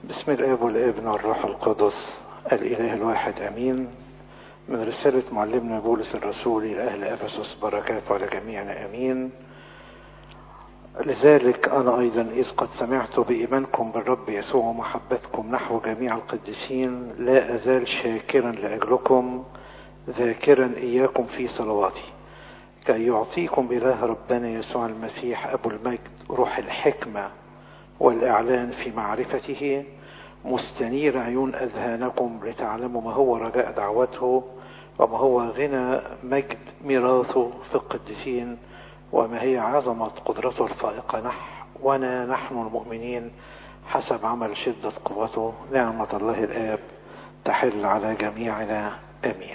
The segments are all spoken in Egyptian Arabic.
بسم الاب والابن والروح القدس الاله الواحد امين من رسالة معلمنا بولس الرسول إلى أهل أفسس بركاته على جميعنا آمين لذلك أنا أيضا إذ قد سمعت بإيمانكم بالرب يسوع ومحبتكم نحو جميع القديسين لا أزال شاكرا لأجلكم ذاكرا إياكم في صلواتي كي يعطيكم إله ربنا يسوع المسيح أبو المجد روح الحكمة والإعلان في معرفته مستنير عيون أذهانكم لتعلموا ما هو رجاء دعوته وما هو غنى مجد ميراثه في القديسين وما هي عظمة قدرته الفائقة نحونا نحن المؤمنين حسب عمل شدة قوته نعمة الله الآب تحل على جميعنا آمين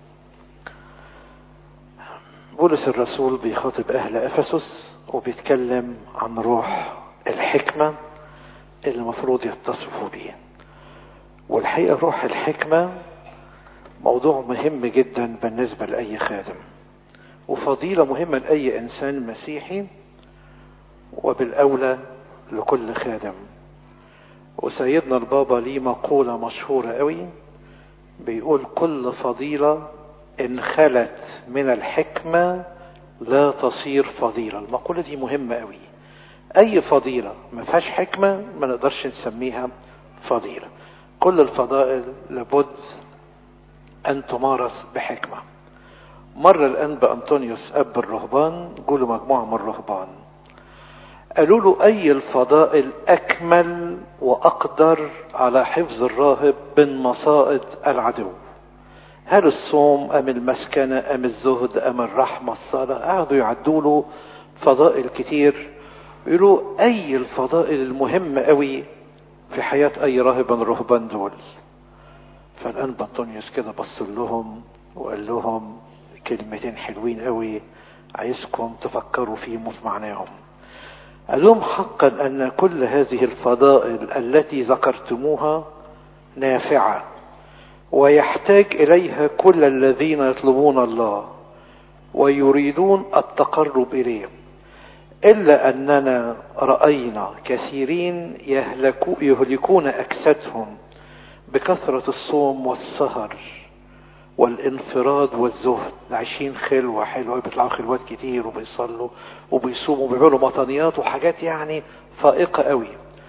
بولس الرسول بيخاطب أهل أفسس وبيتكلم عن روح الحكمة اللي المفروض يتصفوا بيه والحقيقة روح الحكمة موضوع مهم جدا بالنسبة لأي خادم وفضيلة مهمة لأي إنسان مسيحي وبالأولى لكل خادم وسيدنا البابا ليه مقولة مشهورة قوي بيقول كل فضيلة إن خلت من الحكمة لا تصير فضيلة المقولة دي مهمة قوي أي فضيلة ما فيهاش حكمة ما نقدرش نسميها فضيلة كل الفضائل لابد أن تمارس بحكمة مر الأنبا أنطونيوس أب الرهبان قولوا مجموعة من الرهبان قالوا له أي الفضائل أكمل وأقدر على حفظ الراهب من مصائد العدو هل الصوم أم المسكنة أم الزهد أم الرحمة الصلاة قعدوا يعدوا له فضائل كتير يقولوا أي الفضائل المهمة قوي في حياة أي راهب من الرهبان دول فالأنبا أنطونيوس كده بص لهم وقال لهم كلمتين حلوين قوي عايزكم تفكروا فيهم وفي معناهم قال لهم حقا أن كل هذه الفضائل التي ذكرتموها نافعة ويحتاج إليها كل الذين يطلبون الله ويريدون التقرب إليه إلا أننا رأينا كثيرين يهلكو يهلكون أجسادهم بكثرة الصوم والسهر والانفراد والزهد عايشين خلوة حلوة بيطلعوا خلوات كتير وبيصلوا وبيصوموا وبيعملوا مطنيات وحاجات يعني فائقة قوي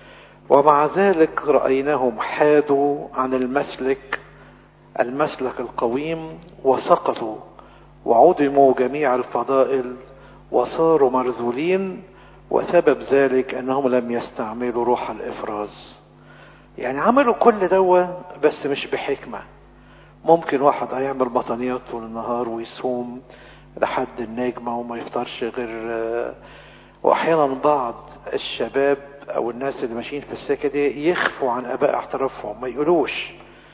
ومع ذلك رأيناهم حادوا عن المسلك المسلك القويم وسقطوا وعدموا جميع الفضائل وصاروا مرذولين وسبب ذلك انهم لم يستعملوا روح الافراز يعني عملوا كل دوا بس مش بحكمة ممكن واحد هيعمل بطانيات طول النهار ويصوم لحد النجمة وما يفطرش غير واحيانا بعض الشباب او الناس اللي ماشيين في السكة دي يخفوا عن اباء احترافهم ما يقولوش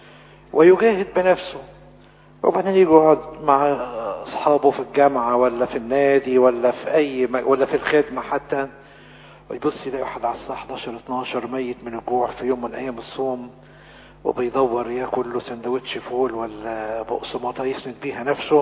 ويجاهد بنفسه وبعدين يجي يقعد مع اصحابه في الجامعة ولا في النادي ولا في اي ولا في الخدمة حتى ويبص يلاقي واحد على الساعة 11 12 ميت من الجوع في يوم من ايام الصوم وبيدور ياكل له سندوتش فول ولا بقسماطة يسند بيها نفسه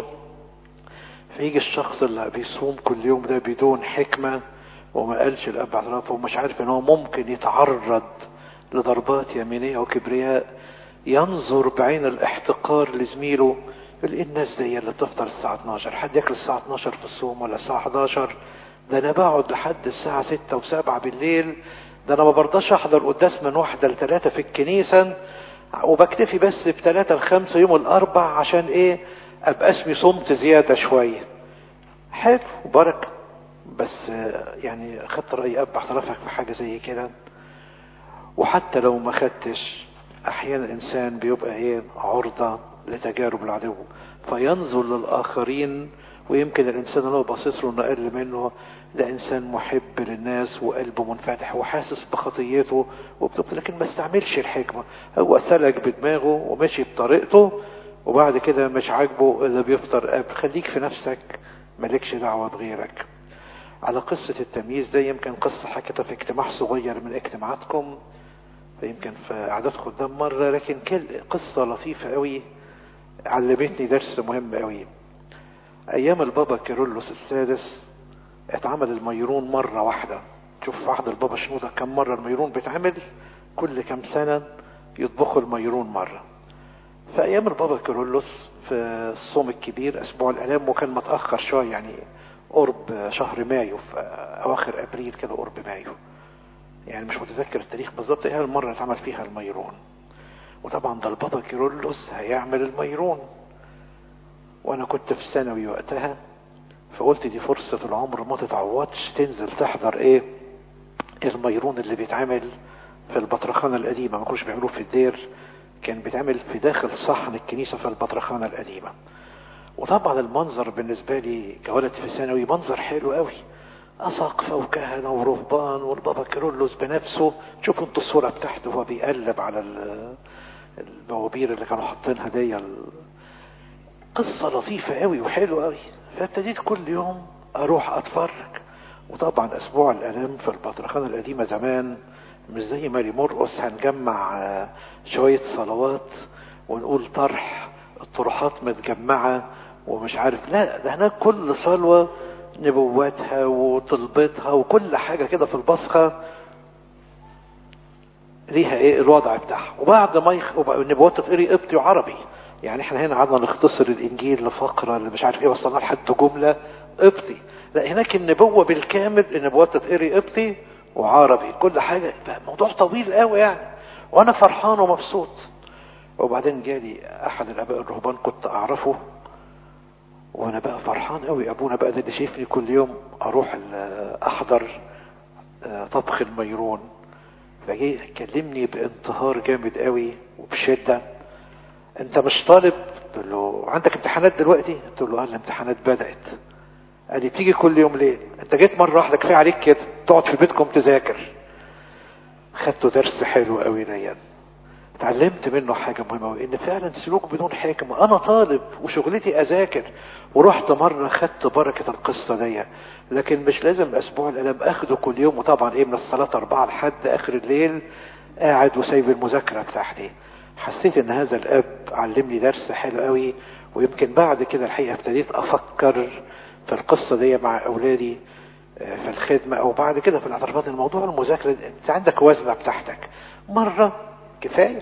فيجي الشخص اللي بيصوم كل يوم ده بدون حكمة وما قالش الاب اعترافه ومش عارف ان هو ممكن يتعرض لضربات يمينية وكبرياء ينظر بعين الاحتقار لزميله يقول ايه الناس دي اللي بتفطر الساعة 12 حد ياكل الساعة 12 في الصوم ولا الساعة 11 ده انا بقعد لحد الساعة 6 و7 بالليل ده انا ما برضاش احضر قداس من واحدة لثلاثة في الكنيسة وبكتفي بس بثلاثة لخمسة يوم الاربع عشان ايه ابقى اسمي صمت زيادة شوية حلو وبركة بس يعني خدت رأي اب احترافك في حاجة زي كده وحتى لو ما خدتش احيانا الانسان بيبقى ايه عرضة لتجارب العدو فينظر للاخرين ويمكن الانسان اللي هو باصص له انه اقل منه ده انسان محب للناس وقلبه منفتح وحاسس بخطيته وبتبقى لكن ما استعملش الحكمة هو سلك بدماغه ومشي بطريقته وبعد كده مش عاجبه اللي بيفطر قبل خليك في نفسك مالكش دعوة بغيرك على قصة التمييز ده يمكن قصة حكيتها في اجتماع صغير من اجتماعاتكم فيمكن في أعداد خدام مرة لكن قصة لطيفة قوي علمتني درس مهم قوي أيام البابا كيرلس السادس اتعمل الميرون مرة واحدة شوف في عهد البابا شنودة كم مرة الميرون بيتعمل كل كام سنة يطبخوا الميرون مرة في أيام البابا كيرلس في الصوم الكبير أسبوع الآلام وكان متأخر شوية يعني قرب شهر مايو في أواخر أبريل كده قرب مايو يعني مش متذكر التاريخ بالظبط ايه المرة اللي اتعمل فيها الميرون وطبعا ده البابا كيرلس هيعمل الميرون وانا كنت في الثانوي وقتها فقلت دي فرصة العمر ما تتعوضش تنزل تحضر ايه الميرون اللي بيتعمل في البطرخانة القديمة ما كانوش بيعملوه في الدير كان بيتعمل في داخل صحن الكنيسة في البطرخانة القديمة وطبعا المنظر بالنسبة لي كولد في ثانوي منظر حلو قوي أساقفة وكهنة ورهبان والبابا كيرلس بنفسه شوفوا انتوا الصورة بتاعته وهو بيقلب على البوابير اللي كانوا حاطينها دي قصة لطيفة قوي وحلوة قوي فابتديت كل يوم أروح أتفرج وطبعا أسبوع الآلام في البطرخانة القديمة زمان مش زي ماري مرقس هنجمع شوية صلوات ونقول طرح الطروحات متجمعة ومش عارف لا ده هناك كل صلوة نبواتها وطلبتها وكل حاجة كده في البصخة ليها ايه الوضع بتاعها وبعد ما يخ... النبوات تتقري قبطي وعربي يعني احنا هنا قعدنا نختصر الانجيل لفقرة اللي مش عارف ايه وصلنا لحد جملة قبطي لا هناك النبوة بالكامل النبوات تتقري قبطي وعربي كل حاجة موضوع طويل قوي يعني وانا فرحان ومبسوط وبعدين جالي احد الاباء الرهبان كنت اعرفه وانا بقى فرحان قوي ابونا بقى ده اللي شايفني كل يوم اروح احضر طبخ الميرون فجي كلمني بانتهار جامد قوي وبشده انت مش طالب قلت له عندك امتحانات دلوقتي قلت له اه الامتحانات بدات قال لي بتيجي كل يوم ليه انت جيت مره واحده كفايه عليك كده تقعد في بيتكم تذاكر خدته درس حلو قوي ليا اتعلمت منه حاجة مهمة قوي ان فعلا سلوك بدون حكمة انا طالب وشغلتي اذاكر ورحت مرة خدت بركة القصة دي لكن مش لازم اسبوع الالم اخده كل يوم وطبعا ايه من الصلاة اربعة لحد اخر الليل قاعد وسايب المذاكرة بتاعتي حسيت ان هذا الاب علمني درس حلو قوي ويمكن بعد كده الحقيقة ابتديت افكر في القصة دي مع اولادي في الخدمة او بعد كده في الاعترافات الموضوع المذاكرة انت عندك وزنة بتاعتك مرة كفاية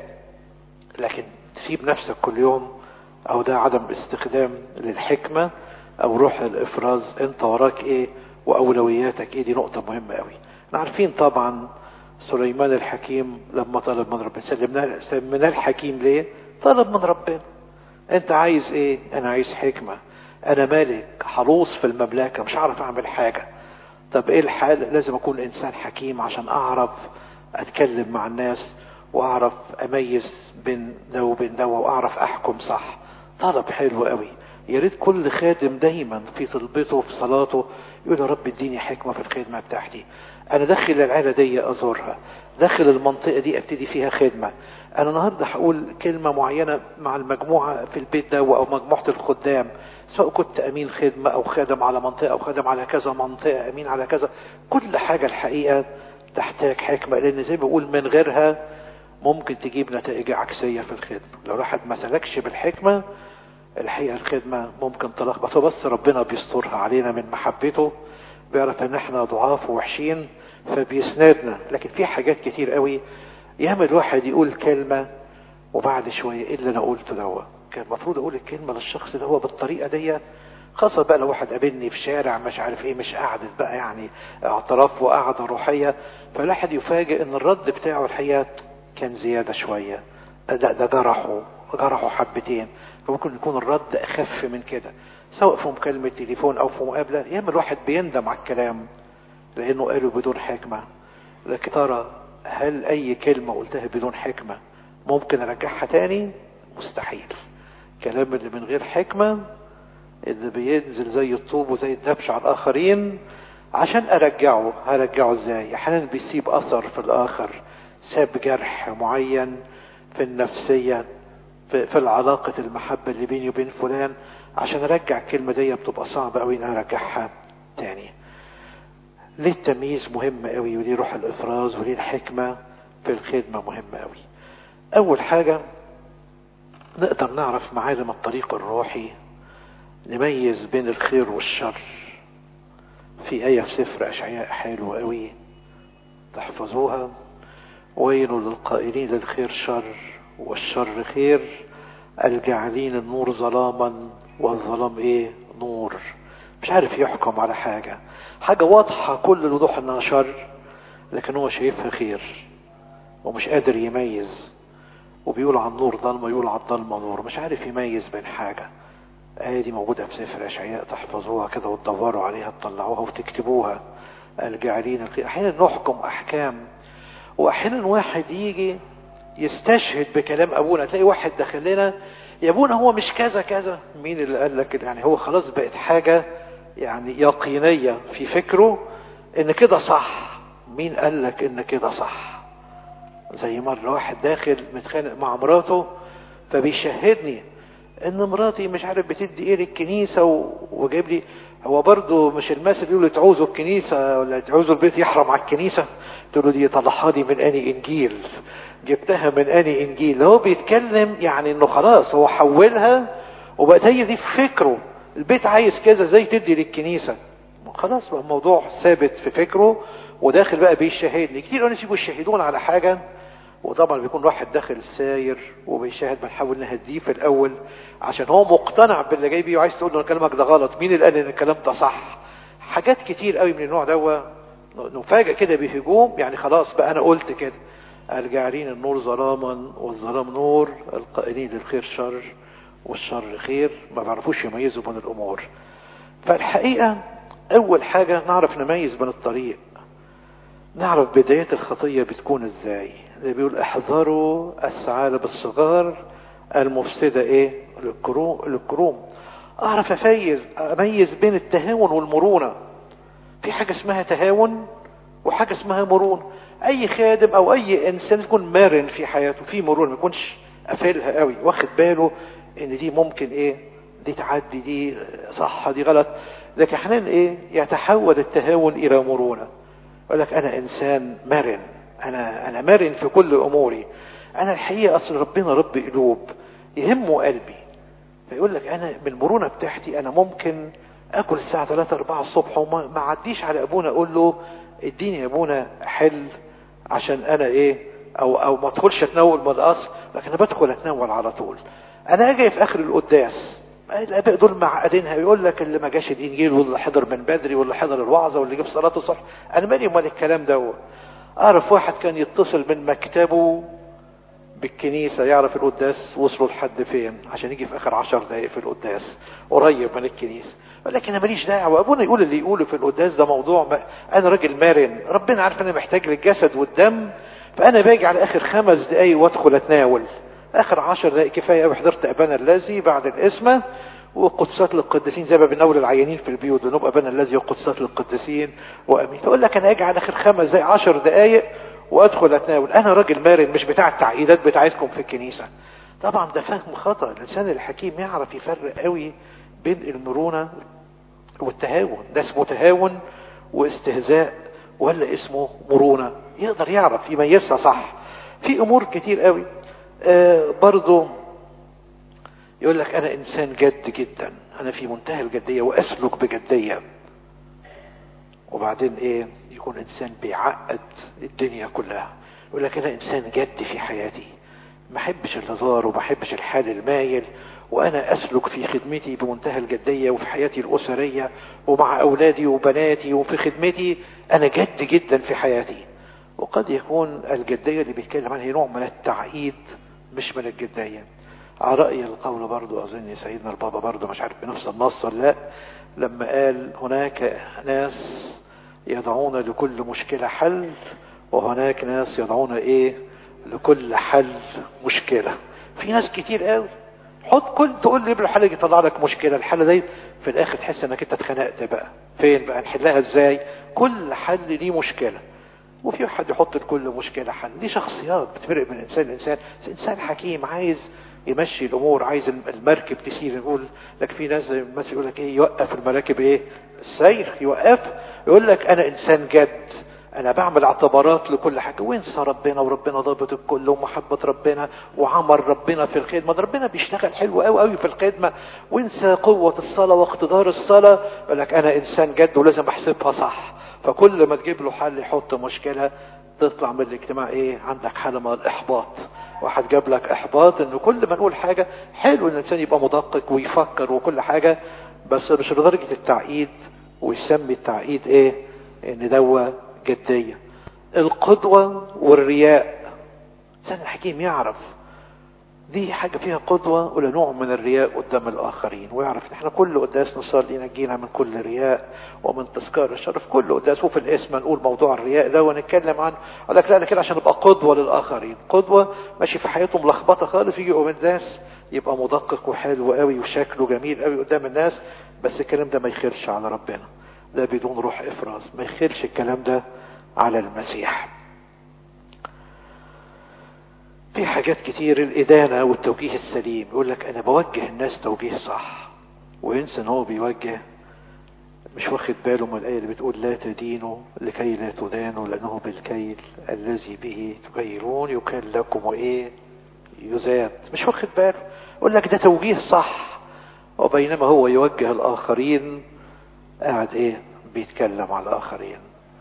لكن تسيب نفسك كل يوم او ده عدم استخدام للحكمة او روح الافراز انت وراك ايه واولوياتك ايه دي نقطة مهمة قوي احنا عارفين طبعا سليمان الحكيم لما طلب من ربنا سلمنا سميناه الحكيم ليه طلب من ربنا انت عايز ايه انا عايز حكمة انا مالك حروس في المملكة مش هعرف اعمل حاجة طب ايه الحال لازم اكون انسان حكيم عشان اعرف اتكلم مع الناس واعرف اميز بين ده وبين ده واعرف احكم صح طلب حلو قوي يا ريت كل خادم دايما في طلبته في صلاته يقول يا رب اديني حكمه في الخدمه بتاعتي انا داخل العيله دي ازورها داخل المنطقه دي ابتدي فيها خدمه انا النهارده هقول كلمه معينه مع المجموعه في البيت ده او مجموعه الخدام سواء كنت امين خدمه او خادم على منطقه او خادم على كذا منطقه امين على كذا كل حاجه الحقيقه تحتاج حكمه لان زي ما بقول من غيرها ممكن تجيب نتائج عكسية في الخدمة لو واحد ما سلكش بالحكمة الحقيقة الخدمة ممكن تلخبط بس ربنا بيسترها علينا من محبته بيعرف ان احنا ضعاف ووحشين فبيسندنا لكن في حاجات كتير قوي ياما الواحد يقول كلمة وبعد شوية ايه اللي انا قلته دوا كان المفروض اقول الكلمة للشخص ده هو بالطريقة دي خاصة بقى لو واحد قابلني في شارع مش عارف ايه مش قعدة بقى يعني اعتراف وقعدة روحية فالواحد يفاجئ ان الرد بتاعه الحقيقة كان زيادة شوية ده, ده جرحه جرحه حبتين فممكن يكون الرد أخف من كده سواء في مكالمة تليفون أو في مقابلة ياما الواحد بيندم على الكلام لأنه قاله بدون حكمة لكن ترى هل أي كلمة قلتها بدون حكمة ممكن أرجعها تاني مستحيل كلام اللي من غير حكمة اللي بينزل زي الطوب وزي الدبش على الآخرين عشان أرجعه هرجعه ازاي أحيانا بيسيب أثر في الآخر ساب جرح معين في النفسية في, في العلاقة المحبة اللي بيني وبين فلان عشان ارجع الكلمة دي بتبقى صعبة قوي ان انا ارجعها تاني ليه التمييز مهم قوي وليه روح الافراز وليه الحكمة في الخدمة مهمة قوي اول حاجة نقدر نعرف معالم الطريق الروحي نميز بين الخير والشر في آية في سفر أشعياء حلوة قوي تحفظوها ويل للقائلين للخير شر والشر خير الجاعلين النور ظلاما والظلام ايه نور مش عارف يحكم على حاجة حاجة واضحة كل الوضوح انها شر لكن هو شايفها خير ومش قادر يميز وبيقول عن النور ضلمة يقول عن الضلمة نور مش عارف يميز بين حاجة آية دي موجودة في سفر أشعياء تحفظوها كده وتدوروا عليها تطلعوها وتكتبوها الجاعلين أحيانا نحكم أحكام وأحيانا واحد يجي يستشهد بكلام أبونا تلاقي واحد داخل لنا يا ابونا هو مش كذا كذا مين اللي قال لك يعني هو خلاص بقت حاجة يعني يقينية في فكره ان كده صح مين قال لك ان كده صح زي مرة واحد داخل متخانق مع مراته فبيشهدني ان مراتي مش عارف بتدي ايه للكنيسة وجايب لي هو برضه مش المثل بيقول تعوزوا الكنيسة ولا تعوزوا البيت يحرم على الكنيسة تقول له دي طلعها لي من اني انجيل جبتها من اني انجيل هو بيتكلم يعني انه خلاص هو حولها وبقت هي دي في فكره البيت عايز كذا ازاي تدي للكنيسة خلاص بقى الموضوع ثابت في فكره وداخل بقى بيشهد لي كتير ناس يبقوا يشهدون على حاجة وطبعا بيكون واحد داخل ساير وبيشاهد بنحاول نهديه في الاول عشان هو مقتنع باللي جاي بيه وعايز تقول له كلامك ده غلط مين اللي قال ان الكلام ده صح حاجات كتير قوي من النوع ده نفاجئ كده بهجوم يعني خلاص بقى انا قلت كده الجاعلين النور ظلاما والظلام نور القائلين للخير شر والشر خير ما بيعرفوش يميزوا بين الامور فالحقيقه اول حاجه نعرف نميز بين الطريق نعرف بداية الخطية بتكون ازاي اللي بيقول احذروا الثعالب الصغار المفسدة ايه للكروم, للكروم اعرف افيز اميز بين التهاون والمرونة في حاجة اسمها تهاون وحاجة اسمها مرونة اي خادم او اي انسان يكون مرن في حياته في مرونة ما يكونش قافلها قوي واخد باله ان دي ممكن ايه دي تعدي دي صح دي غلط لكن احيانا ايه يتحول التهاون الى مرونه يقول لك انا انسان مرن انا انا مرن في كل اموري انا الحقيقه اصل ربنا رب قلوب يهمه قلبي فيقول لك انا بالمرونه بتاعتي انا ممكن اكل الساعه 3 4 الصبح وما ما اعديش على ابونا اقول له اديني يا ابونا حل عشان انا ايه او او ما ادخلش اتناول من الاصل لكن انا بدخل اتناول على طول انا اجي في اخر القداس الاباء دول معقدينها يقول لك اللي ما جاش الانجيل واللي حضر من بدري واللي حضر الوعظه واللي جاب صلاه الصبح انا مالي ومال الكلام ده اعرف واحد كان يتصل من مكتبه بالكنيسه يعرف القداس وصلوا لحد فين عشان يجي في اخر عشر دقائق في القداس قريب من الكنيسه يقول لك انا ماليش دعوه ابونا يقول اللي يقوله في القداس ده موضوع ما انا راجل مرن ربنا عارف انا محتاج للجسد والدم فانا باجي على اخر خمس دقائق وادخل اتناول اخر عشر دقائق كفايه قوي حضرت ابانا الذي بعد الاسمه وقدسات للقديسين زي ما بنقول العيانين في البيوت ونبقى ابانا الذي وقدسات للقديسين وامين فاقول لك انا اجي على اخر خمس دقائق عشر دقائق وادخل اتناول انا راجل مرن مش بتاع التعقيدات بتاعتكم في الكنيسه طبعا ده فهم خطا الانسان الحكيم يعرف يفرق قوي بين المرونه والتهاون ده اسمه تهاون واستهزاء ولا اسمه مرونه يقدر يعرف يميزها صح في امور كتير قوي آه برضو يقول لك انا انسان جد جدا انا في منتهى الجديه واسلك بجديه وبعدين ايه يكون انسان بيعقد الدنيا كلها يقول لك انا انسان جد في حياتي ما احبش الهزار وما احبش الحال المايل وانا اسلك في خدمتي بمنتهى الجديه وفي حياتي الاسريه ومع اولادي وبناتي وفي خدمتي انا جد جدا في حياتي وقد يكون الجديه اللي بيتكلم عنها هي نوع من التعقيد مش من الجديه على رأي القول برضو أظن سيدنا البابا برضو مش عارف بنفس النص ولا لا لما قال هناك ناس يضعون لكل مشكلة حل وهناك ناس يضعون ايه لكل حل مشكلة في ناس كتير قوي حط كل تقول لي ابن الحل يطلع لك مشكلة الحل دي في الاخر تحس انك انت اتخنقت بقى فين بقى نحلها ازاي كل حل ليه مشكلة وفي واحد يحط لكل مشكلة حل دي شخصيات بتفرق من انسان لانسان انسان حكيم عايز يمشي الامور عايز المركب تسير نقول لك في ناس زي مثلا يقول لك ايه يوقف المراكب ايه السير يوقف يقول لك انا انسان جد انا بعمل اعتبارات لكل حاجه وانسى ربنا وربنا ضابط الكل ومحبه ربنا وعمل ربنا في الخدمه ده ربنا بيشتغل حلو قوي قوي في الخدمه وانسى قوه الصلاه واقتدار الصلاه يقول لك انا انسان جد ولازم احسبها صح فكل ما تجيب له حل يحط مشكله تطلع من الاجتماع ايه عندك حالة من الاحباط واحد جاب لك احباط انه كل ما نقول حاجة حلو ان الانسان يبقى مدقق ويفكر وكل حاجة بس مش لدرجة التعقيد ويسمي التعقيد ايه ان دوا جدية القدوة والرياء الانسان الحكيم يعرف دي حاجة فيها قدوة ولا نوع من الرياء قدام الآخرين ويعرف إن احنا كل قداس نصلي نجينا من كل رياء ومن تذكار الشرف كل قداس وفي الاسم نقول موضوع الرياء ده ونتكلم عنه قال لك لا أنا كده عشان أبقى قدوة للآخرين قدوة ماشي في حياته ملخبطة خالص يجي يقوم الناس يبقى مدقق وحلو قوي وشكله جميل قوي قدام الناس بس الكلام ده ما يخيرش على ربنا ده بدون روح إفراز ما يخيرش الكلام ده على المسيح في حاجات كتير الإدانة والتوجيه السليم يقول لك أنا بوجه الناس توجيه صح وينسى إن هو بيوجه مش واخد باله من الآية اللي بتقول لا تدينوا لكي لا تدانوا لأنه بالكيل الذي به تكيلون يكال لكم وإيه يزاد مش واخد باله يقول لك ده توجيه صح وبينما هو يوجه الآخرين قاعد إيه بيتكلم على الآخرين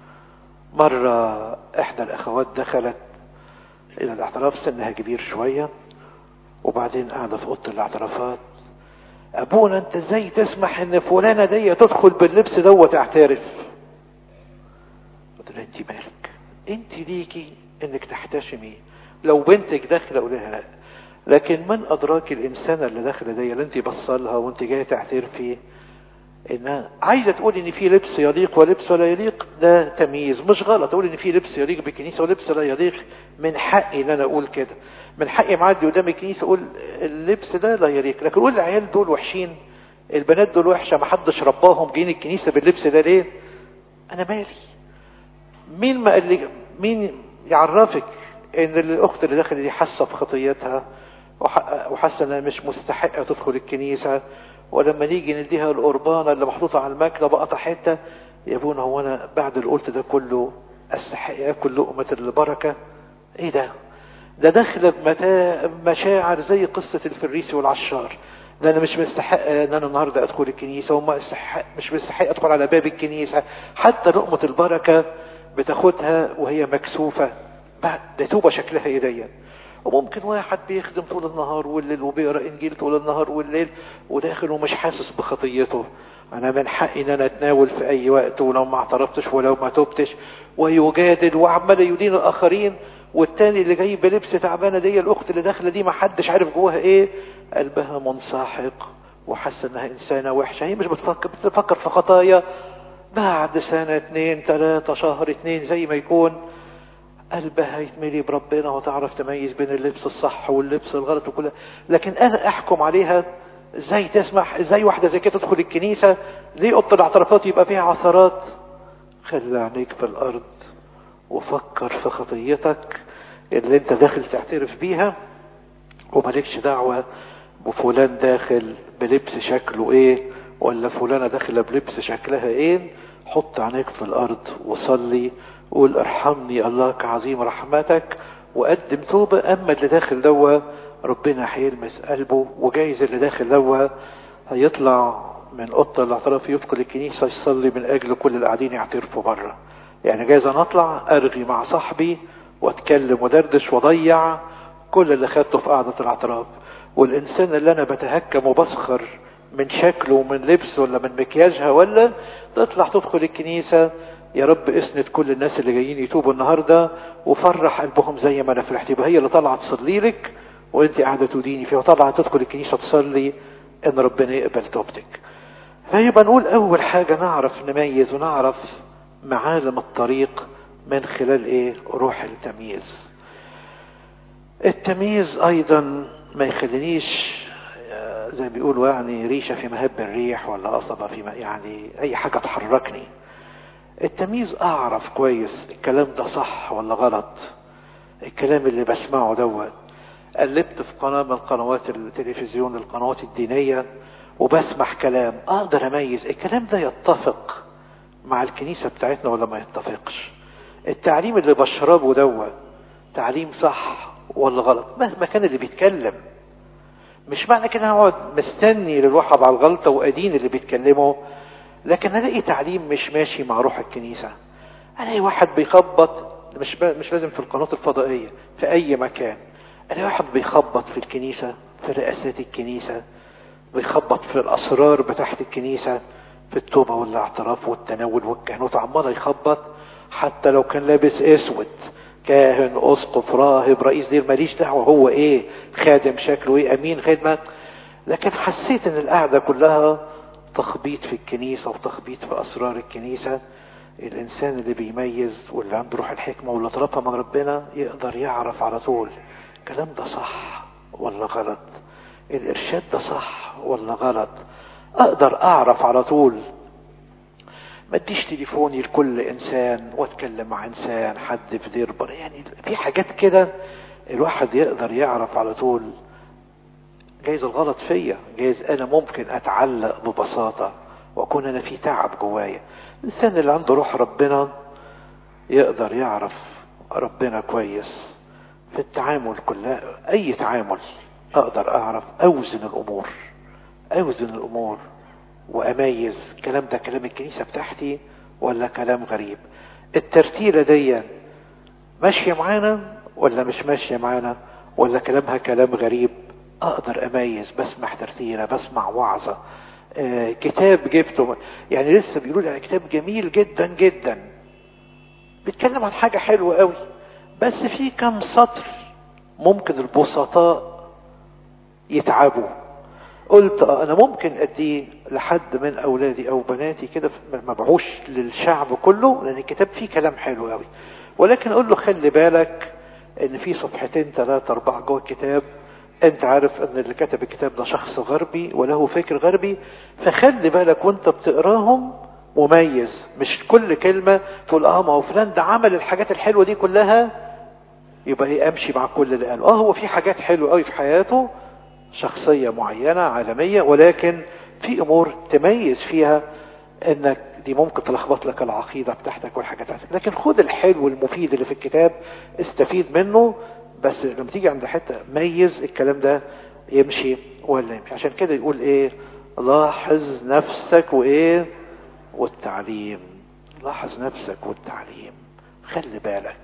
مرة إحدى الأخوات دخلت الى الاعتراف سنها كبير شوية وبعدين قاعدة في اوضه الاعترافات ابونا انت ازاي تسمح ان فلانة دي تدخل باللبس دوت تعترف قلت لها انت مالك انت ليكي انك تحتشمي لو بنتك داخله قولها لا لكن من ادراك الانسانة اللي داخله دي اللي انت بصلها وانت جايه تعترفي انها عايزه تقول ان في لبس يليق ولبس ولا يليق ده تمييز مش غلط اقول ان في لبس يليق بالكنيسه ولبس لا يليق من حقي ان انا اقول كده من حقي معدي قدام الكنيسه اقول اللبس ده لا يليق لكن اقول العيال دول وحشين البنات دول وحشه ما حدش رباهم جايين الكنيسه باللبس ده ليه انا مالي مين ما قال لي مين يعرفك ان الاخت اللي داخله دي حاسه بخطيتها وحاسه انها مش مستحقه تدخل الكنيسه ولما نيجي نديها القربانه اللي محطوطه على الماكله بقطع حته يا ابونا هو انا بعد اللي قلت ده كله استحق اكل لقمه البركه ايه ده ده داخله بمتا... مشاعر زي قصه الفريسي والعشار ده انا مش مستحق ان انا النهارده ادخل الكنيسه وما استحق مش مستحق ادخل على باب الكنيسه حتى لقمه البركه بتاخدها وهي مكسوفه بعد ده توبه شكلها ايديا وممكن واحد بيخدم طول النهار والليل وبيقرا انجيل طول النهار والليل وداخل ومش حاسس بخطيته انا من حقي ان انا اتناول في اي وقت ولو ما اعترفتش ولو ما تبتش ويجادل وعمال يدين الاخرين والتاني اللي جاي بلبس تعبانه دي الاخت اللي داخله دي ما حدش عارف جواها ايه قلبها منسحق وحاسه انها انسانه وحشه هي مش بتفكر بتفكر في خطايا بعد سنه اتنين تلاته شهر اتنين زي ما يكون قلبها يتملي بربنا وتعرف تميز بين اللبس الصح واللبس الغلط وكل لكن انا احكم عليها ازاي تسمح ازاي واحده زي كده تدخل الكنيسه ليه اوضه الاعترافات يبقى فيها عثرات خلي عينيك في الارض وفكر في خطيتك اللي انت داخل تعترف بيها ومالكش دعوه بفلان داخل بلبس شكله ايه ولا فلانه داخله بلبس شكلها ايه حط عينيك في الارض وصلي قول ارحمني الله كعظيم رحمتك وقدم توبة اما اللي داخل دوا ربنا هيلمس قلبه وجايز اللي داخل دوا هيطلع من اوضه الاعتراف يدخل الكنيسة يصلي من اجل كل اللي قاعدين يعترفوا بره يعني جايز انا اطلع ارغي مع صاحبي واتكلم ودردش واضيع كل اللي خدته في قعدة الاعتراف والانسان اللي انا بتهكم وبسخر من شكله ومن لبسه ولا من مكياجها ولا تطلع تدخل الكنيسة يا رب اسند كل الناس اللي جايين يتوبوا النهاردة وفرح قلبهم زي ما انا فرحت يبقى هي اللي طالعة تصلي لك وانت قاعدة تديني فيها وطالعة تدخل الكنيسة تصلي ان ربنا يقبل توبتك فيبقى نقول اول حاجة نعرف نميز ونعرف معالم الطريق من خلال ايه روح التمييز التمييز ايضا ما يخلينيش زي ما بيقولوا يعني ريشة في مهب الريح ولا قصبة في يعني اي حاجة تحركني التمييز اعرف كويس الكلام ده صح ولا غلط الكلام اللي بسمعه دوت قلبت في قناة من قنوات التلفزيون القنوات الدينية وبسمع كلام اقدر اميز الكلام ده يتفق مع الكنيسة بتاعتنا ولا ما يتفقش التعليم اللي بشربه دوت تعليم صح ولا غلط مهما كان اللي بيتكلم مش معنى كده اقعد مستني للواحد على الغلطة وادين اللي بيتكلمه لكن الاقي تعليم مش ماشي مع روح الكنيسة الاقي واحد بيخبط مش ب... مش لازم في القناة الفضائية في اي مكان انا واحد بيخبط في الكنيسة في رئاسات الكنيسة بيخبط في الاسرار بتاعت الكنيسة في التوبة والاعتراف والتناول والكهنوت عمال يخبط حتى لو كان لابس اسود كاهن اسقف راهب رئيس دير ماليش دعوه هو ايه خادم شكله ايه امين خدمه لكن حسيت ان القعده كلها تخبيط في الكنيسه وتخبيط في اسرار الكنيسه الانسان اللي بيميز واللي عنده روح الحكمه واللي طلبها من ربنا يقدر يعرف على طول الكلام ده صح ولا غلط الارشاد ده صح ولا غلط اقدر اعرف على طول ما اديش تليفوني لكل انسان واتكلم مع انسان حد في ديربر يعني في حاجات كده الواحد يقدر يعرف على طول جايز الغلط فيا جايز انا ممكن اتعلق ببساطة واكون انا في تعب جوايا الانسان اللي عنده روح ربنا يقدر يعرف ربنا كويس في التعامل كلها اي تعامل اقدر اعرف اوزن الامور اوزن الامور واميز كلام ده كلام الكنيسه بتاعتي ولا كلام غريب الترتيله دي ماشيه معانا ولا مش ماشيه معانا ولا كلامها كلام غريب اقدر اميز بسمع ترتيله بسمع وعظه آه كتاب جبته يعني لسه بيقولوا لي كتاب جميل جدا جدا بيتكلم عن حاجه حلوه قوي بس في كم سطر ممكن البسطاء يتعبوا قلت انا ممكن اديه لحد من اولادي او بناتي كده ما بعوش للشعب كله لان الكتاب فيه كلام حلو قوي ولكن اقول له خلي بالك ان في صفحتين ثلاثة اربعة جوه الكتاب انت عارف ان اللي كتب الكتاب ده شخص غربي وله فكر غربي فخلي بالك وانت بتقراهم مميز مش كل كلمة تقول اه ما هو فلان ده عمل الحاجات الحلوة دي كلها يبقى ايه امشي مع كل اللي قاله اه هو في حاجات حلوة قوي في حياته شخصية معينة عالمية ولكن في امور تميز فيها انك دي ممكن تلخبط لك العقيدة بتاعتك والحاجات بتاعتك لكن خد الحلو المفيد اللي في الكتاب استفيد منه بس لما تيجي عند حتة ميز الكلام ده يمشي ولا يمشي عشان كده يقول ايه لاحظ نفسك وايه والتعليم لاحظ نفسك والتعليم خلي بالك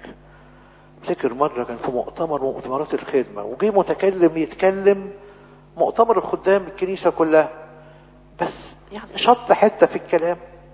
افتكر مرة كان في مؤتمر مؤتمرات الخدمة وجي متكلم يتكلم مؤتمر الخدام الكنيسة كلها بس يعني شط حتة في الكلام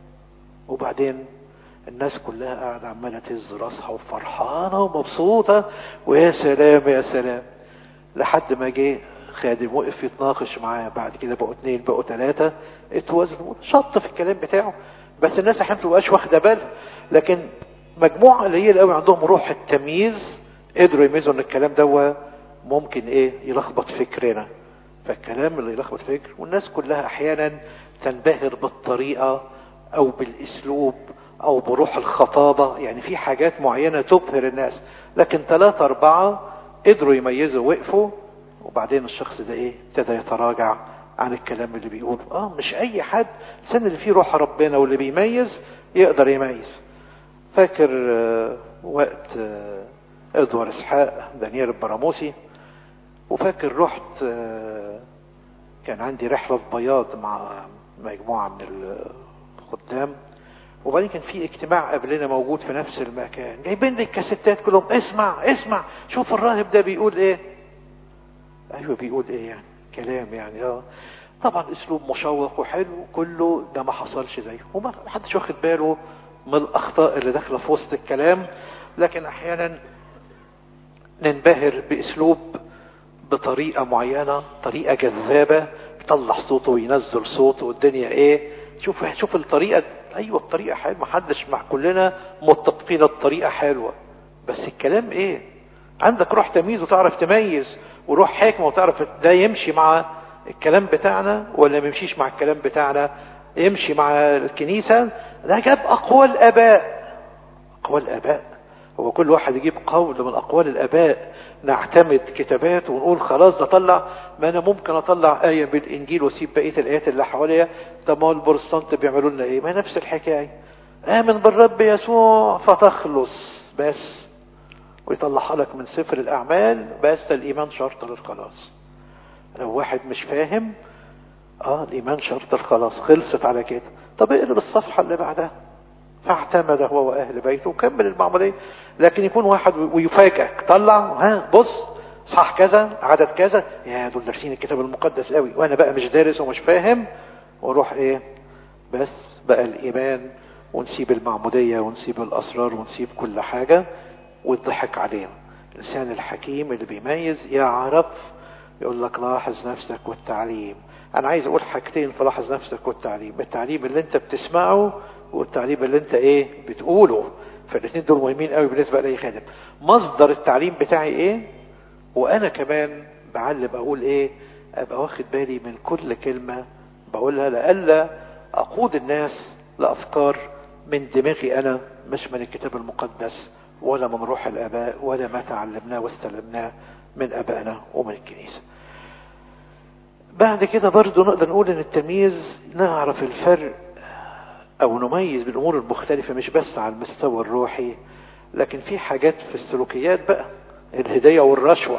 وبعدين الناس كلها قاعدة عمالة تهز راسها وفرحانة ومبسوطة ويا سلام يا سلام لحد ما جه خادم وقف يتناقش معاه بعد كده بقوا اتنين بقوا تلاتة اتوزنوا شط في الكلام بتاعه بس الناس احيانا متبقاش واخدة بالها لكن مجموعة قليلة قوي عندهم روح التمييز قدروا يميزوا ان الكلام ده ممكن ايه يلخبط فكرنا فالكلام اللي يلخبط فكر والناس كلها احيانا تنبهر بالطريقة او بالاسلوب او بروح الخطابة يعني في حاجات معينة تبهر الناس لكن ثلاثة اربعة قدروا يميزوا وقفوا وبعدين الشخص ده ايه ابتدى يتراجع عن الكلام اللي بيقوله اه مش اي حد سن اللي فيه روح ربنا واللي بيميز يقدر يميز فاكر آه وقت آه ادوار اسحاق دانيال البراموسي وفاكر رحت آه كان عندي رحلة في بياض مع مجموعة من الخدام وبعدين كان في اجتماع قبلنا موجود في نفس المكان جايبين لي الكاسيتات كلهم اسمع اسمع شوف الراهب ده بيقول ايه ايوه بيقول ايه يعني كلام يعني اه طبعا اسلوب مشوق وحلو كله ده ما حصلش زيه وما حدش واخد باله من الاخطاء اللي داخله في وسط الكلام لكن احيانا ننبهر باسلوب بطريقه معينه طريقه جذابه يطلع صوته وينزل صوته والدنيا ايه شوف شوف الطريقه ايوه الطريقه حلوه ما حدش مع كلنا متفقين الطريقه حلوه بس الكلام ايه عندك روح تمييز وتعرف تميز وروح حكمه وتعرف ده يمشي مع الكلام بتاعنا ولا ما يمشيش مع الكلام بتاعنا يمشي مع الكنيسه ده جاب اقوال الاباء اقوال الاباء هو كل واحد يجيب قول من اقوال الاباء نعتمد كتابات ونقول خلاص اطلع ما انا ممكن اطلع ايه بالانجيل واسيب بقيه الايات اللي حواليا طب ما هو البروتستانت بيعملوا لنا ايه ما نفس الحكايه امن بالرب يسوع فتخلص بس ويطلعها لك من سفر الاعمال بس الايمان شرط للخلاص لو واحد مش فاهم اه الايمان شرط الخلاص خلصت على كده طب اقلب الصفحه اللي بعدها فاعتمد هو واهل بيته وكمل المعموديه لكن يكون واحد ويفاجئك طلع ها بص صح كذا عدد كذا يا دول دارسين الكتاب المقدس قوي وانا بقى مش دارس ومش فاهم واروح ايه بس بقى الايمان ونسيب المعموديه ونسيب الاسرار ونسيب كل حاجه ويضحك علينا الانسان الحكيم اللي بيميز يعرف يقول لك لاحظ نفسك والتعليم انا عايز اقول حاجتين في لاحظ نفسك والتعليم التعليم اللي انت بتسمعه والتعليم اللي انت ايه بتقوله فالاثنين دول مهمين قوي بالنسبه لاي خادم مصدر التعليم بتاعي ايه وانا كمان بعلم اقول ايه ابقى واخد بالي من كل كلمه بقولها لألا اقود الناس لافكار من دماغي انا مش من الكتاب المقدس ولا من روح الاباء ولا ما تعلمناه واستلمناه من ابائنا ومن الكنيسه بعد كده برضو نقدر نقول ان التمييز نعرف الفرق او نميز بالامور المختلفة مش بس على المستوى الروحي لكن في حاجات في السلوكيات بقى الهدية والرشوة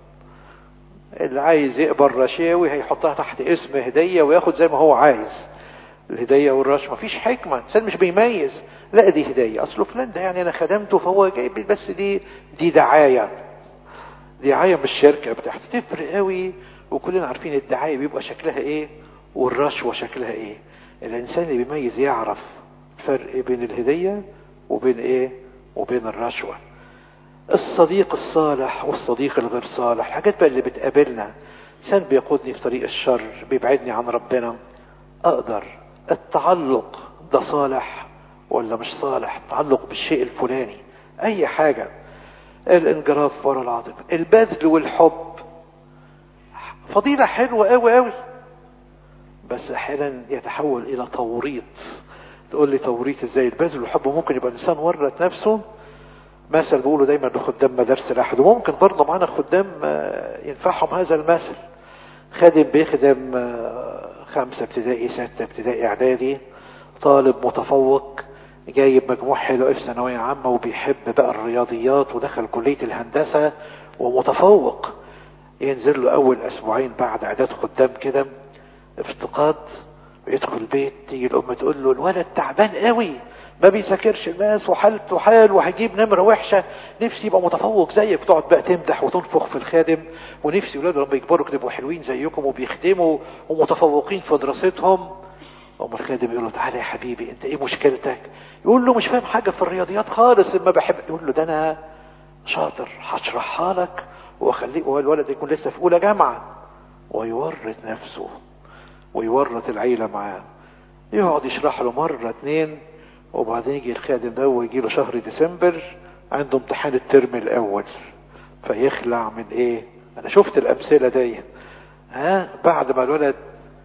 اللي عايز يقبل رشاوي هيحطها تحت اسم هدية وياخد زي ما هو عايز الهدية والرشوة مفيش حكمة الانسان مش بيميز لا دي هدية اصله فلان ده يعني انا خدمته فهو جايب بس دي دي دعاية دعاية من الشركة بتاعته تفرق قوي وكلنا عارفين الدعاية بيبقى شكلها ايه والرشوة شكلها ايه الانسان اللي بيميز يعرف فرق بين الهدية وبين ايه وبين الرشوة الصديق الصالح والصديق الغير صالح الحاجات بقى اللي بتقابلنا انسان بيقودني في طريق الشر بيبعدني عن ربنا اقدر التعلق ده صالح ولا مش صالح التعلق بالشيء الفلاني اي حاجة الانجراف ورا العاطفة البذل والحب فضيلة حلوة قوي قوي بس احيانا يتحول الى توريط تقول لي توريط ازاي البذل والحب ممكن يبقى الانسان ورط نفسه مثل بيقولوا دايما لخدام مدارس الاحد وممكن برضه معانا خدام ينفعهم هذا المثل خادم بيخدم خمسة ابتدائي ستة ابتدائي اعدادي طالب متفوق جايب مجموع حلو في ثانوية عامة وبيحب بقى الرياضيات ودخل كلية الهندسة ومتفوق ينزل له اول اسبوعين بعد اعداد خدام كده افتقاد ويدخل البيت تيجي الام تقول له الولد تعبان قوي ما بيذاكرش الماس وحالته حال وهيجيب نمره وحشه نفسي يبقى متفوق زيك تقعد بقى تمدح وتنفخ في الخادم ونفسي ولاده لما يكبروا كده يبقوا حلوين زيكم وبيخدموا ومتفوقين في دراستهم ام الخادم يقول له تعالى يا حبيبي انت ايه مشكلتك يقول له مش فاهم حاجه في الرياضيات خالص ما بحب يقول له ده انا شاطر هشرحها لك واخليه والولد يكون لسه في اولى جامعه ويورط نفسه ويورط العيلة معاه يقعد يشرح له مرة اتنين وبعدين يجي الخادم ده ويجي له شهر ديسمبر عنده امتحان الترم الاول فيخلع من ايه انا شفت الامثلة دي ها بعد ما الولد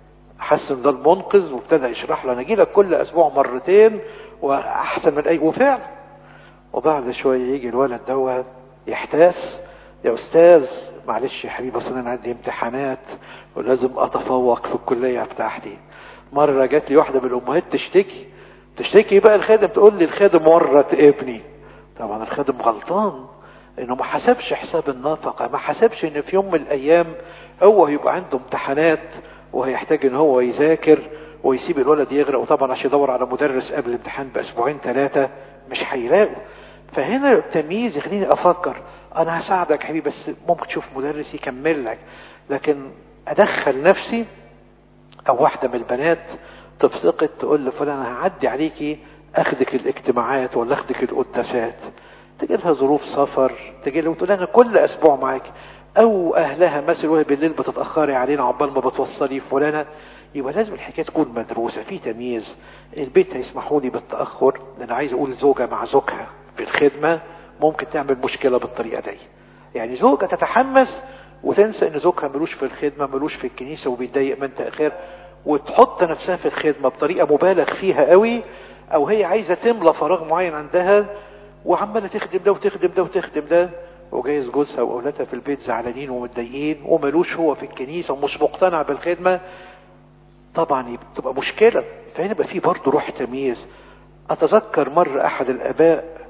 حس ان ده المنقذ وابتدى يشرح له انا اجي لك كل اسبوع مرتين واحسن من اي وفعلا وبعد شوية يجي الولد دوت يحتاس يا استاذ معلش يا حبيبي اصل انا عندي امتحانات ولازم اتفوق في الكليه بتاعتي مره جات لي واحده من الامهات تشتكي تشتكي بقى الخادم تقول لي الخادم ورط ابني طبعا الخادم غلطان انه ما حسبش حساب النفقه ما حسبش ان في يوم من الايام هو هيبقى عنده امتحانات وهيحتاج ان هو يذاكر ويسيب الولد يغرق وطبعا عشان يدور على مدرس قبل الامتحان باسبوعين ثلاثه مش هيلاقوا فهنا التمييز يخليني افكر انا هساعدك حبيبي بس ممكن تشوف مدرس يكمل لك لكن ادخل نفسي او واحده من البنات تفتقد تقول لفلان انا هعدي عليكي اخدك الاجتماعات ولا اخدك القداسات تجي لها ظروف سفر تجي لها وتقول انا كل اسبوع معاك او اهلها مثلا وهي بالليل بتتاخري علينا عقبال ما بتوصلي فلانه يبقى لازم الحكايه تكون مدروسه في تمييز البيت هيسمحوا لي بالتاخر انا عايز اقول زوجه مع زوجها في الخدمه ممكن تعمل مشكلة بالطريقة دي يعني زوجة تتحمس وتنسى ان زوجها ملوش في الخدمة ملوش في الكنيسة وبيتضايق من تأخير وتحط نفسها في الخدمة بطريقة مبالغ فيها قوي او هي عايزة تملى فراغ معين عندها وعمالة تخدم ده وتخدم ده وتخدم ده وجايز جوزها واولادها في البيت زعلانين ومتضايقين وملوش هو في الكنيسة ومش مقتنع بالخدمة طبعا بتبقى مشكلة فهنا بقى في برضه روح تمييز اتذكر مرة احد الاباء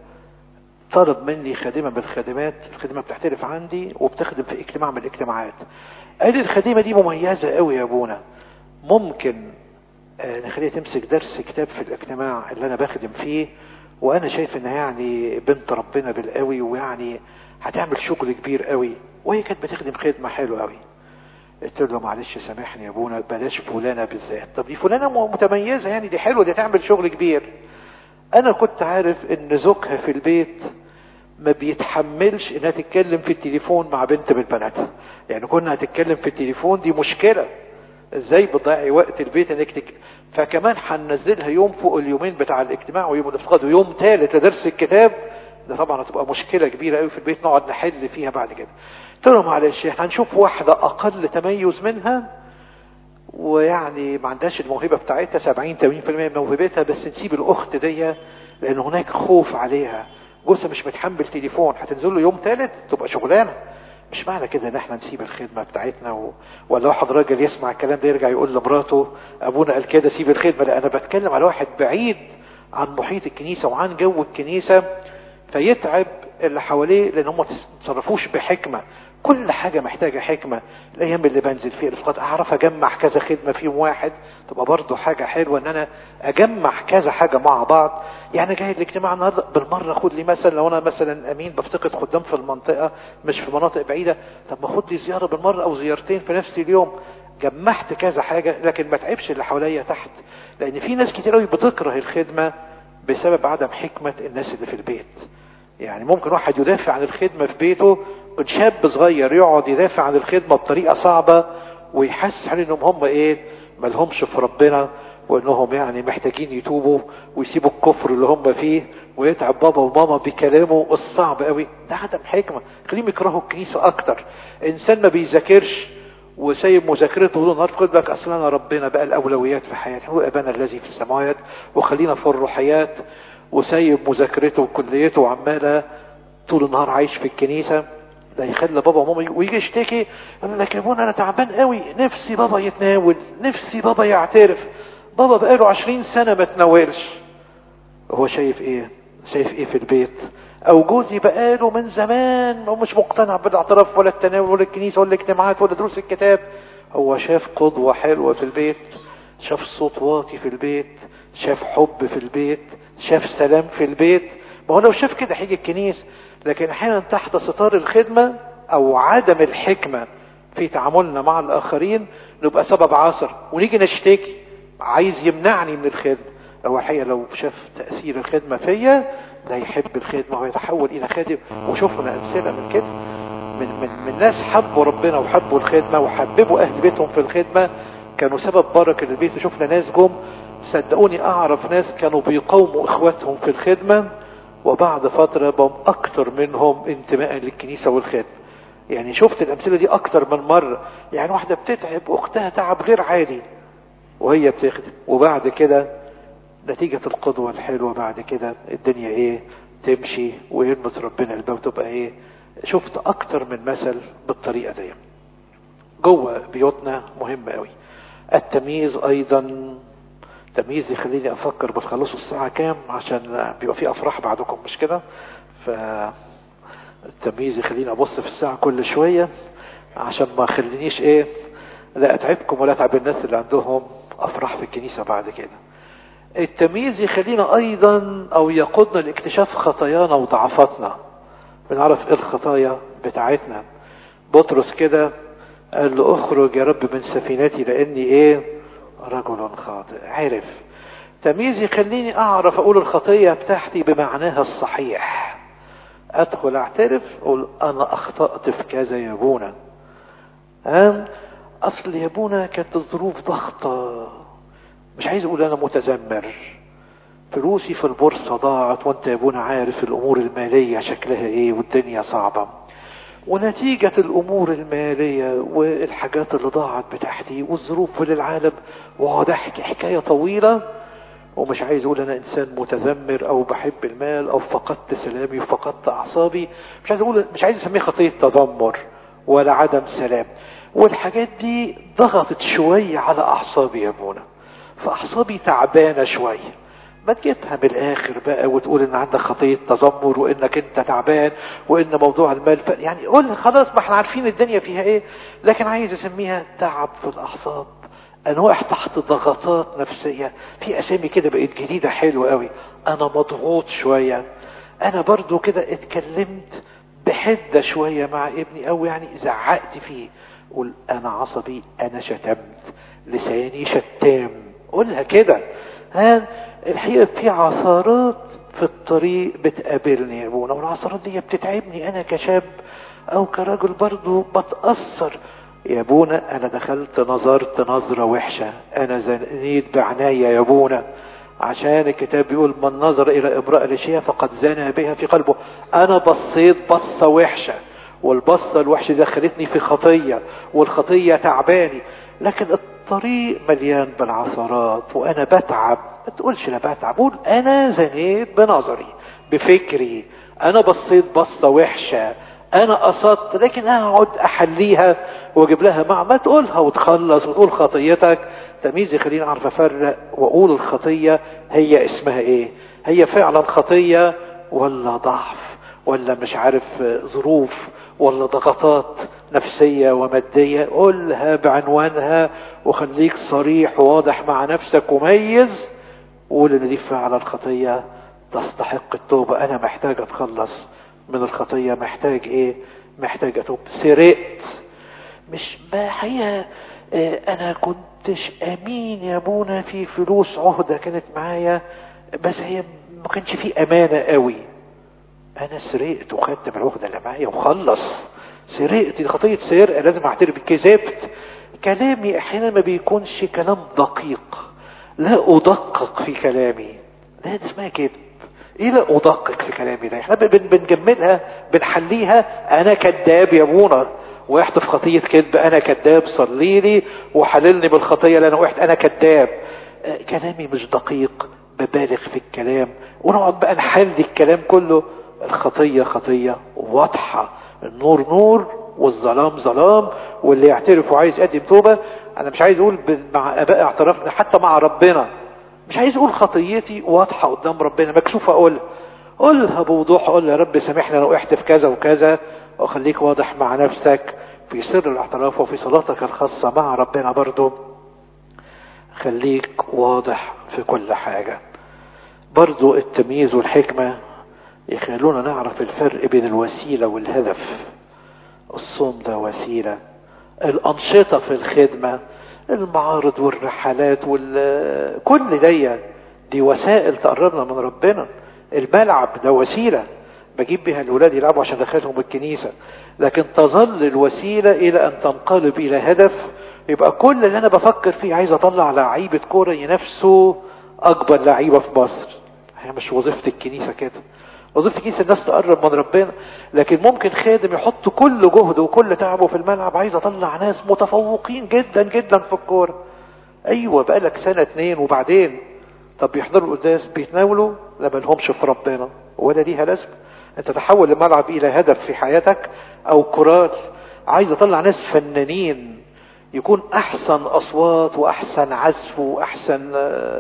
طلب مني خادمة من الخادمات الخادمة بتحترف عندي وبتخدم في اجتماع من الاجتماعات قال لي الخادمة دي مميزة قوي يا ابونا ممكن آه، نخليها تمسك درس كتاب في الاجتماع اللي انا بخدم فيه وانا شايف انها يعني بنت ربنا بالقوي ويعني هتعمل شغل كبير قوي وهي كانت بتخدم خدمة حلوة قوي قلت له معلش سامحني يا ابونا بلاش فلانة بالذات طب دي فلانة م- متميزة يعني دي حلوة دي تعمل شغل كبير انا كنت عارف ان زوجها في البيت ما بيتحملش انها تتكلم في التليفون مع بنت من بناتها يعني كنا هتتكلم في التليفون دي مشكلة ازاي بتضيعي وقت البيت انك تك... فكمان هننزلها يوم فوق اليومين بتاع الاجتماع ويوم الافتقاد ويوم ثالث لدرس الكتاب ده طبعا هتبقى مشكلة كبيرة قوي في البيت نقعد نحل فيها بعد كده قلت له معلش احنا هنشوف واحدة اقل تميز منها ويعني ما عندهاش الموهبة بتاعتها 70 80% من موهبتها بس نسيب الاخت دي لان هناك خوف عليها جوزها مش متحمل تليفون هتنزل له يوم ثالث تبقى شغلانه مش معنى كده ان احنا نسيب الخدمه بتاعتنا و... ولا واحد راجل يسمع الكلام ده يرجع يقول لمراته ابونا قال كده سيب الخدمه لا انا بتكلم على واحد بعيد عن محيط الكنيسه وعن جو الكنيسه فيتعب اللي حواليه لان هم ما تصرفوش بحكمه كل حاجة محتاجة حكمة الأيام اللي بنزل فيها الإفقاد أعرف أجمع كذا خدمة في يوم واحد تبقى برضه حاجة حلوة إن أنا أجمع كذا حاجة مع بعض يعني جاي الاجتماع النهاردة بالمرة خد لي مثلا لو أنا مثلا أمين بفتقد خدام في المنطقة مش في مناطق بعيدة طب ما خد لي زيارة بالمرة أو زيارتين في نفس اليوم جمعت كذا حاجة لكن ما تعبش اللي حواليا تحت لأن في ناس كتير قوي بتكره الخدمة بسبب عدم حكمة الناس اللي في البيت يعني ممكن واحد يدافع عن الخدمة في بيته كنت شاب صغير يقعد يدافع عن الخدمة بطريقة صعبة ويحس على انهم هم ايه ملهمش في ربنا وانهم يعني محتاجين يتوبوا ويسيبوا الكفر اللي هم فيه ويتعب بابا وماما بكلامه الصعب قوي ده عدم حكمة خليهم يكرهوا الكنيسة اكتر انسان ما بيذاكرش وسايب مذاكرته طول النهار خد بالك اصلا انا ربنا بقى الاولويات في حياتي هو ابانا الذي في السماوات وخلينا في الروحيات وسايب مذاكرته وكليته وعماله طول النهار عايش في الكنيسه ده يخلي بابا وماما ويجي يشتكي يقول لك يا ابونا انا تعبان قوي نفسي بابا يتناول نفسي بابا يعترف بابا بقاله عشرين سنه ما تناولش هو شايف ايه شايف ايه في البيت او جوزي بقاله من زمان ومش مقتنع بالاعتراف ولا التناول ولا الكنيسه ولا الاجتماعات ولا دروس الكتاب هو شاف قدوه حلوه في البيت شاف صوت واطي في البيت شاف حب في البيت شاف سلام في البيت ما هو لو شاف كده هيجي الكنيسه لكن احيانا تحت ستار الخدمه او عدم الحكمه في تعاملنا مع الاخرين نبقى سبب عصر ونيجي نشتكي عايز يمنعني من الخدمه هو الحقيقه لو شاف تاثير الخدمه فيا ده يحب الخدمه ويتحول الى خادم وشفنا امثله من كده من من من ناس حبوا ربنا وحبوا الخدمه وحببوا اهل بيتهم في الخدمه كانوا سبب بركه للبيت وشفنا ناس جم صدقوني اعرف ناس كانوا بيقاوموا اخواتهم في الخدمه وبعد فتره بقوا اكتر منهم انتماء للكنيسه والخدمه يعني شفت الامثله دي اكتر من مره يعني واحده بتتعب اختها تعب غير عادي وهي بتخدم وبعد كده نتيجة القدوة الحلوة بعد كده الدنيا ايه تمشي ويرمت ربنا الباب وتبقى ايه شفت اكتر من مثل بالطريقة دي جوه بيوتنا مهم قوي التمييز ايضا تمييز يخليني افكر بتخلصوا الساعة كام عشان بيبقى في افراح بعدكم مش كده ف التمييز يخليني ابص في الساعة كل شوية عشان ما خلينيش ايه لا اتعبكم ولا اتعب الناس اللي عندهم افراح في الكنيسة بعد كده التمييز يخلينا ايضا او يقودنا لاكتشاف خطايانا وضعفاتنا بنعرف ايه الخطايا بتاعتنا بطرس كده قال له اخرج يا رب من سفينتي لاني ايه رجل خاطئ عرف تمييز يخليني اعرف اقول الخطية بتاعتي بمعناها الصحيح ادخل اعترف اقول انا اخطأت في كذا يا ابونا ها اصل يا ابونا كانت الظروف ضغطة مش عايز اقول انا متذمر فلوسي في البورصة ضاعت وانت يا ابونا عارف الامور المالية شكلها ايه والدنيا صعبة ونتيجة الامور المالية والحاجات اللي ضاعت بتاعتي والظروف للعالم واقعد احكي حكاية طويلة ومش عايز اقول انا انسان متذمر او بحب المال او فقدت سلامي وفقدت اعصابي مش عايز اقول مش عايز اسميه خطية تذمر ولا عدم سلام والحاجات دي ضغطت شوية على اعصابي يا ابونا فاعصابي تعبانه شويه ما تجيبها من الاخر بقى وتقول ان عندك خطيه تذمر وانك انت تعبان وان موضوع المال ف... يعني قول خلاص ما احنا عارفين الدنيا فيها ايه لكن عايز اسميها تعب في الاعصاب انا واقع تحت ضغطات نفسية في اسامي كده بقت جديدة حلوة قوي انا مضغوط شوية انا برضو كده اتكلمت بحدة شوية مع ابني او يعني زعقت فيه قول انا عصبي انا شتمت لساني شتام قولها كده ها الحقيقة في عثرات في الطريق بتقابلني يا ابونا والعثرات دي بتتعبني انا كشاب او كراجل برضو بتأثر يا ابونا انا دخلت نظرت نظرة وحشة انا زنيت بعناية يا ابونا عشان الكتاب بيقول من نظر الى امرأة لشيء فقد زنى بها في قلبه انا بصيت بصة وحشة والبصة الوحشة دخلتني في خطية والخطية تعباني لكن الطريق مليان بالعثرات وانا بتعب ما تقولش انا بتعب قول انا زنيت بنظري بفكري انا بصيت بصة وحشة انا قصدت لكن اقعد احليها واجيب لها مع ما تقولها وتخلص وتقول خطيتك تمييز يخليني اعرف افرق واقول الخطية هي اسمها ايه هي فعلا خطية ولا ضعف ولا مش عارف ظروف ولا ضغطات نفسية ومادية قولها بعنوانها وخليك صريح وواضح مع نفسك وميز قول ان دي فعلا خطية تستحق التوبة انا محتاج اتخلص من الخطية محتاج ايه محتاج اتوب سرقت مش ما هي اه انا كنتش امين يا ابونا في فلوس عهدة كانت معايا بس هي ما كانش في امانة قوي انا سرقت وخدت من العهدة اللي معايا وخلص سرقت دي خطية سرقة لازم اعترف كذبت كلامي احيانا ما بيكونش كلام دقيق لا ادقق في كلامي لا دي اسمها كذب ايه لا ادقق في كلامي ده احنا بن بنجملها بنحليها انا كذاب يا ابونا وقعت في خطية كذب انا كذاب صلي لي وحللني بالخطية اللي انا وقعت انا كذاب آه كلامي مش دقيق ببالغ في الكلام ونقعد بقى نحلي الكلام كله الخطية خطية واضحة النور نور والظلام ظلام واللي يعترف وعايز يقدم توبة انا مش عايز اقول مع اباء اعترافنا حتى مع ربنا مش عايز اقول خطيتي واضحة قدام ربنا مكشوفة اقولها قولها بوضوح قول يا رب سامحني انا وقعت في كذا وكذا وخليك واضح مع نفسك في سر الاعتراف وفي صلاتك الخاصة مع ربنا برضو خليك واضح في كل حاجة برضو التمييز والحكمة يخلونا نعرف الفرق بين الوسيلة والهدف الصوم ده وسيلة الأنشطة في الخدمة المعارض والرحلات وال كل دي دي وسائل تقربنا من ربنا الملعب ده وسيلة بجيب بها الأولاد يلعبوا عشان دخلهم الكنيسة لكن تظل الوسيلة إلى أن تنقلب إلى هدف يبقى كل اللي أنا بفكر فيه عايز أطلع لعيبة كورة ينافسوا أكبر لعيبة في مصر هي مش وظيفة الكنيسة كده وظيفة الكنيسة الناس تقرب من ربنا لكن ممكن خادم يحط كل جهده وكل تعبه في الملعب عايز اطلع ناس متفوقين جدا جدا في الكورة ايوه بقالك سنة اتنين وبعدين طب بيحضروا القداس بيتناولوا لا مالهمش في ربنا ولا ليها لازمة انت تحول الملعب الى هدف في حياتك او كرات عايز اطلع ناس فنانين يكون احسن اصوات واحسن عزف واحسن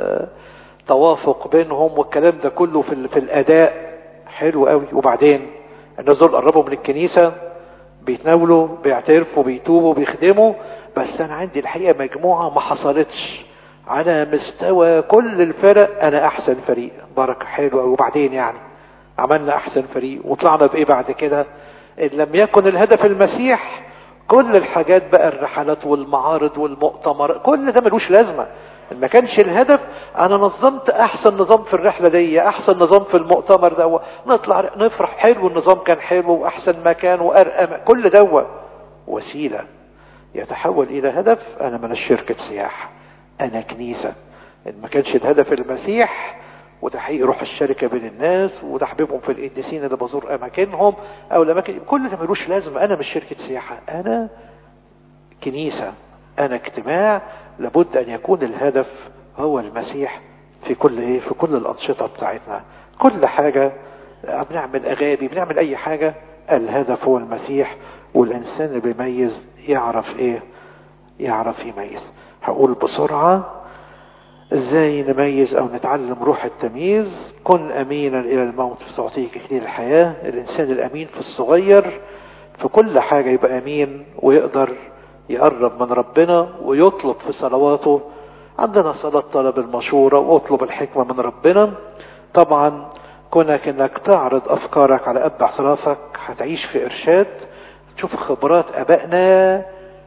توافق بينهم والكلام ده كله في, في الاداء حلو قوي وبعدين الناس دول قربوا من الكنيسة بيتناولوا بيعترفوا بيتوبوا بيخدموا بس انا عندي الحقيقة مجموعة ما حصلتش على مستوى كل الفرق انا احسن فريق بركة حلوة وبعدين يعني عملنا احسن فريق وطلعنا بايه بعد كده ان لم يكن الهدف المسيح كل الحاجات بقى الرحلات والمعارض والمؤتمر كل ده ملوش لازمة ما كانش الهدف انا نظمت احسن نظام في الرحلة دي احسن نظام في المؤتمر ده نطلع نفرح حلو النظام كان حلو واحسن مكان وارقى كل دوا وسيلة يتحول الى هدف انا من شركة سياحة انا كنيسة ان ما كانش الهدف المسيح وتحقيق روح الشركة بين الناس وتحبيبهم في القديسين اللي بزور اماكنهم او الاماكن كل ده ملوش لازمة انا مش شركة سياحة انا كنيسة انا اجتماع لابد ان يكون الهدف هو المسيح في كل ايه في كل الانشطة بتاعتنا كل حاجة بنعمل اغاني بنعمل اي حاجة الهدف هو المسيح والانسان اللي بيميز يعرف ايه يعرف يميز هقول بسرعة ازاي نميز او نتعلم روح التمييز كن امينا الى الموت فتعطيك اكليل الحياة الانسان الامين في الصغير في كل حاجة يبقى امين ويقدر يقرب من ربنا ويطلب في صلواته عندنا صلاة طلب المشورة واطلب الحكمة من ربنا طبعا كونك انك تعرض افكارك على اب اعترافك هتعيش في ارشاد تشوف خبرات ابائنا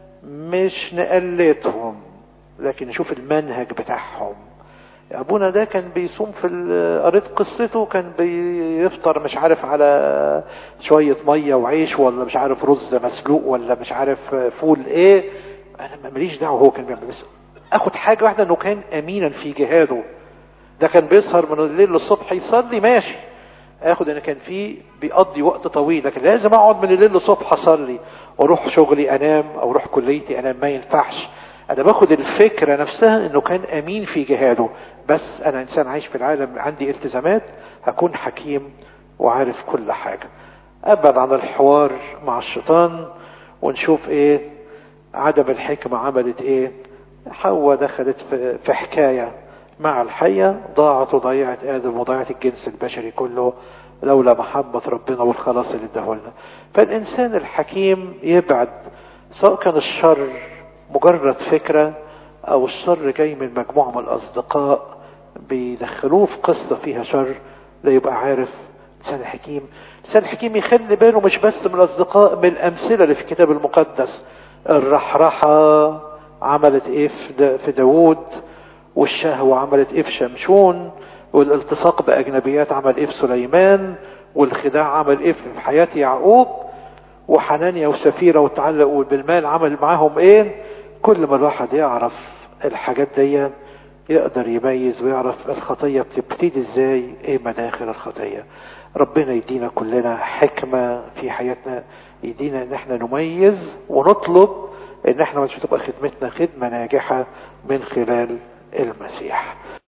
مش نقلتهم لكن نشوف المنهج بتاعهم ابونا ده كان بيصوم في قريت قصته كان بيفطر مش عارف على شوية مية وعيش ولا مش عارف رز مسلوق ولا مش عارف فول ايه انا ماليش دعوه هو كان بيعمل بس اخد حاجة واحدة انه كان امينا في جهاده ده كان بيسهر من الليل للصبح يصلي ماشي اخد ان كان في بيقضي وقت طويل لكن لازم اقعد من الليل للصبح اصلي واروح شغلي انام او اروح كليتي انام ما ينفعش انا باخد الفكرة نفسها انه كان امين في جهاده بس انا انسان عايش في العالم عندي التزامات هكون حكيم وعارف كل حاجة ابعد عن الحوار مع الشيطان ونشوف ايه عدم الحكمة عملت ايه حواء دخلت في حكاية مع الحية ضاعت وضيعت آدم وضيعت الجنس البشري كله لولا محبة ربنا والخلاص اللي اداهولنا فالإنسان الحكيم يبعد سواء كان الشر مجرد فكرة أو الشر جاي من مجموعة من الأصدقاء بيدخلوه في قصة فيها شر لا يبقى عارف إنسان حكيم إنسان حكيم يخلي باله مش بس من الأصدقاء من الأمثلة اللي في الكتاب المقدس الرحرحة عملت إيه في داوود والشهوة عملت إيه في شمشون والالتصاق بأجنبيات عمل إيه في سليمان والخداع عمل إيه في حياة يعقوب وحنانيا وسفيرة والتعلق بالمال عمل معاهم إيه كل ما الواحد يعرف الحاجات دي يقدر يميز ويعرف الخطية بتبتدي ازاي ايه مداخل الخطية ربنا يدينا كلنا حكمة في حياتنا يدينا ان احنا نميز ونطلب ان احنا مش تبقى خدمتنا خدمة ناجحة من خلال المسيح